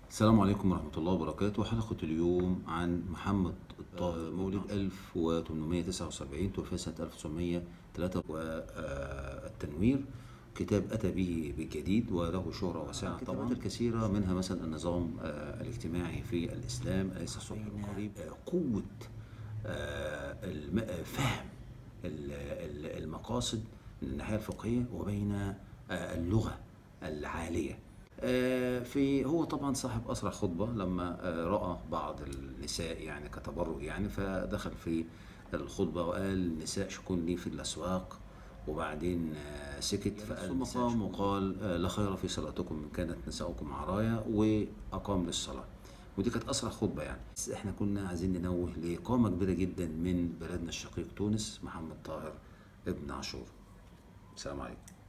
السلام عليكم ورحمة الله وبركاته حلقة اليوم عن محمد الطاهر مولد 1879 توفي سنة 1903 والتنوير كتاب أتى به بالجديد وله شهرة واسعة طبعا الكثيرة منها مثلا النظام آه، الاجتماعي في الإسلام أليس الصبح القريب آه، قوة آه، الم- آه، فهم ال- ال- المقاصد من الناحية الفقهية وبين آه، اللغة العالية آه، في هو طبعا صاحب أسرع خطبة لما آه، رأى بعض النساء يعني كتبرؤ يعني فدخل في الخطبة وقال النساء شكون لي في الأسواق وبعدين آه، سكت فقال ثم قام وقال آه، لا خير في صلاتكم إن كانت نساؤكم عرايا وأقام للصلاة ودي كانت أسرع خطبة يعني بس احنا كنا عايزين ننوه لقامة كبيرة جدا من بلدنا الشقيق تونس محمد طاهر ابن عاشور السلام عليكم